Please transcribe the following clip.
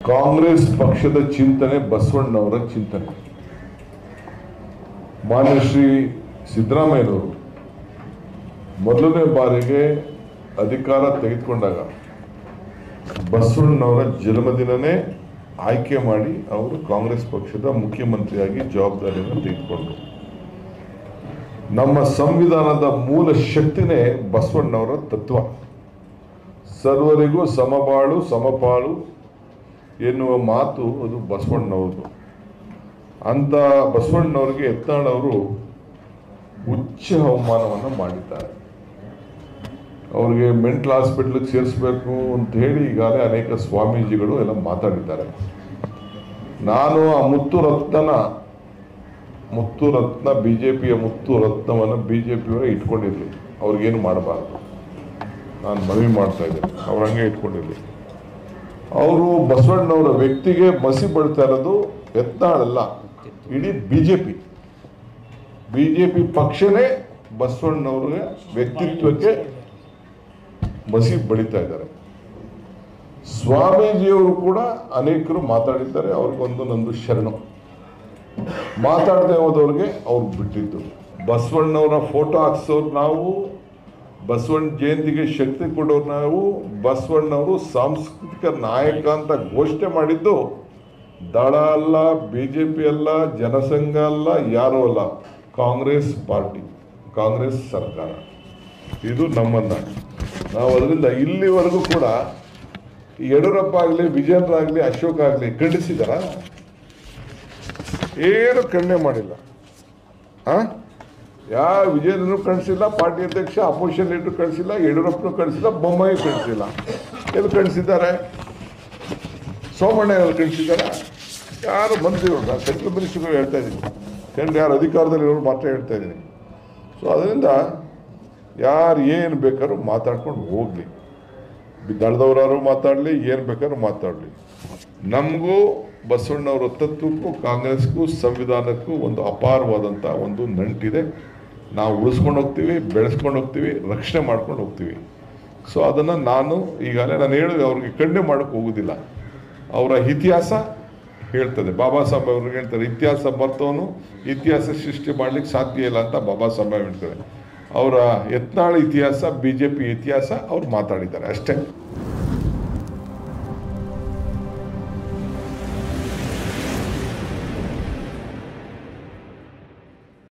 ಕಾಂಗ್ರೆಸ್ ಪಕ್ಷದ ಚಿಂತನೆ ಬಸವಣ್ಣವರ ಚಿಂತನೆ ಮಾನ್ಯ ಶ್ರೀ ಸಿದ್ದರಾಮಯ್ಯನವರು ಮೊದಲನೇ ಬಾರಿಗೆ ಅಧಿಕಾರ ತೆಗೆದುಕೊಂಡಾಗ ಬಸವಣ್ಣವರ ಜನ್ಮದಿನನೇ ಆಯ್ಕೆ ಮಾಡಿ ಅವರು ಕಾಂಗ್ರೆಸ್ ಪಕ್ಷದ ಮುಖ್ಯಮಂತ್ರಿಯಾಗಿ ಜವಾಬ್ದಾರಿಯನ್ನು ತೆಗೆದುಕೊಂಡರು ನಮ್ಮ ಸಂವಿಧಾನದ ಮೂಲ ಶಕ್ತಿನೇ ಬಸವಣ್ಣವರ ತತ್ವ ಸರ್ವರಿಗೂ ಸಮಬಾಳು ಸಮಪಾಳು ಎನ್ನುವ ಮಾತು ಅದು ಬಸವಣ್ಣವ್ರದ್ದು ಅಂತ ಬಸವಣ್ಣವ್ರಿಗೆ ಯತ್ನಾಳವರು ಉಚ್ಚ ಅವಮಾನವನ್ನು ಮಾಡಿದ್ದಾರೆ ಅವ್ರಿಗೆ ಮೆಂಟಲ್ ಹಾಸ್ಪಿಟ್ಲಿಗೆ ಸೇರಿಸ್ಬೇಕು ಅಂತ ಹೇಳಿ ಈಗಾಗಲೇ ಅನೇಕ ಸ್ವಾಮೀಜಿಗಳು ಎಲ್ಲ ಮಾತಾಡಿದ್ದಾರೆ ನಾನು ಆ ಮುತ್ತು ರತ್ನನ ಮುತ್ತು ರತ್ನ ಬಿ ಜೆ ಪಿಯ ಮುತ್ತು ರತ್ನವನ್ನು ಬಿ ಜೆ ಪಿಯವರೇ ಇಟ್ಕೊಂಡಿರಲಿ ಅವ್ರಿಗೇನು ಮಾಡಬಾರ್ದು ನಾನು ಮನವಿ ಮಾಡ್ತಾ ಇದ್ದೇನೆ ಅವ್ರು ಹಂಗೆ ಇಟ್ಕೊಂಡಿರಲಿ ಅವರು ಬಸವಣ್ಣವರ ವ್ಯಕ್ತಿಗೆ ಮಸಿ ಬಳ್ತಾ ಇರೋದು ಯತ್ನಾಳಲ್ಲ ಇಡೀ B J P B J P ಪಕ್ಷನೇ ಬಸವಣ್ಣವ್ರಿಗೆ ವ್ಯಕ್ತಿತ್ವಕ್ಕೆ ಮಸಿ ಬಳಿತಾ ಇದ್ದಾರೆ ಸ್ವಾಮೀಜಿಯವರು ಕೂಡ ಅನೇಕರು ಮಾತಾಡಿದ್ದಾರೆ ಅವ್ರಿಗೊಂದು ನಂದು ಶರಣು ಮಾತಾಡದೆ ಹೋದವ್ರಿಗೆ ಅವ್ರು ಬಿಟ್ಟಿದ್ದು ಬಸವಣ್ಣವರ ಫೋಟೋ ಹಾಕ್ಸೋರು ನಾವು ಬಸವಣ್ಣ ಜಯಂತಿಗೆ ಶಕ್ತಿ ಕೊಡೋರು ನಾವು ಬಸವಣ್ಣವರು ಸಾಂಸ್ಕೃತಿಕ ನಾಯಕ ಅಂತ ಘೋಷಣೆ ಮಾಡಿದ್ದು ದಳ ಅಲ್ಲ ಬಿ ಜೆ ಪಿ ಅಲ್ಲ ಜನಸಂಘ ಅಲ್ಲ ಯಾರೂ ಅಲ್ಲ ಕಾಂಗ್ರೆಸ್ ಪಾರ್ಟಿ ಕಾಂಗ್ರೆಸ್ ಸರ್ಕಾರ ಇದು ನಮ್ಮನ್ನ ನಾವು ಅದರಿಂದ ಇಲ್ಲಿವರೆಗೂ ಕೂಡ ಈ ಯಡಿಯೂರಪ್ಪ ಆಗಲಿ ವಿಜೇಂದ್ರ ಆಗಲಿ ಅಶೋಕ್ ಆಗಲಿ ಖಂಡಿಸಿದಾರ ಏನು ಖಂಡನೆ ಮಾಡಿಲ್ಲ ಆ ಯಾವ ವಿಜೇಂದ್ರನು ಕಳಿಸಿಲ್ಲ ಪಾರ್ಟಿ ಅಧ್ಯಕ್ಷ ಅಪೋಸಿಷನ್ ಲೀಡರ್ ಕಳಿಸಿಲ್ಲ ಯಡಿಯೂರಪ್ಪನು ಕಳಿಸಿಲ್ಲ ಬೊಮ್ಮಾಯಿ ಕಳಿಸಿಲ್ಲ ಎಲ್ಲಿ ಕಳಿಸಿದ್ದಾರೆ ಸೋಮಣ್ಣ ಎಲ್ಲಿ ಕಳಿಸಿದ್ದಾರೆ ಯಾರು ಮಂತ್ರಿಗಳು ನಾನು ಸೆಂಟ್ರಲ್ ಮಿನಿಸ್ಟರ್ಗಳು ಹೇಳ್ತಾ ಇದ್ದೀನಿ ಕೇಂದ್ರ ಯಾರು ಅಧಿಕಾರದಲ್ಲಿರೋರು ಮಾತ್ರ ಹೇಳ್ತಾ ಇದ್ದೀನಿ ಸೊ ಅದರಿಂದ ಯಾರು ಏನು ಬೇಕಾದ್ರೂ ಮಾತಾಡ್ಕೊಂಡು ಹೋಗಲಿ ದಳದವರಾರು ಮಾತಾಡಲಿ ಏನು ಬೇಕಾದ್ರೂ ಮಾತಾಡಲಿ ನಮಗೂ ಬಸವಣ್ಣವರ ತತ್ವಕ್ಕೂ ಕಾಂಗ್ರೆಸ್ಗೂ ಸಂವಿಧಾನಕ್ಕೂ ಒಂದು ಅಪಾರವಾದಂಥ ಒಂದು ನಂಟಿದೆ ನಾವು ಉಳಿಸ್ಕೊಂಡು ಹೋಗ್ತೀವಿ ಬೆಳೆಸ್ಕೊಂಡು ಹೋಗ್ತೀವಿ ರಕ್ಷಣೆ ಮಾಡ್ಕೊಂಡು ಹೋಗ್ತೀವಿ ಸೊ ಅದನ್ನು ನಾನು ಈಗಾಗಲೇ ನಾನು ಹೇಳಿದೆ ಅವ್ರಿಗೆ ಖಂಡನೆ ಮಾಡೋಕ್ಕೆ ಹೋಗೋದಿಲ್ಲ ಅವರ ಇತಿಹಾಸ ಹೇಳ್ತದೆ ಬಾಬಾ ಸಾಹೇಬ್ ಅವ್ರಿಗೆ ಹೇಳ್ತಾರೆ ಇತಿಹಾಸ ಬರ್ತವನು ಇತಿಹಾಸ ಸೃಷ್ಟಿ ಮಾಡ್ಲಿಕ್ಕೆ ಸಾಧ್ಯ ಇಲ್ಲ ಅಂತ ಬಾಬಾ ಸಾಹೇಬ್ ಹೇಳ್ತಾರೆ ಅವರ ಯತ್ನಾಳ ಇತಿಹಾಸ ಬಿ ಜೆ ಪಿ ಇತಿಹಾಸ ಅವ್ರು ಮಾತಾಡಿದ್ದಾರೆ ಅಷ್ಟೇ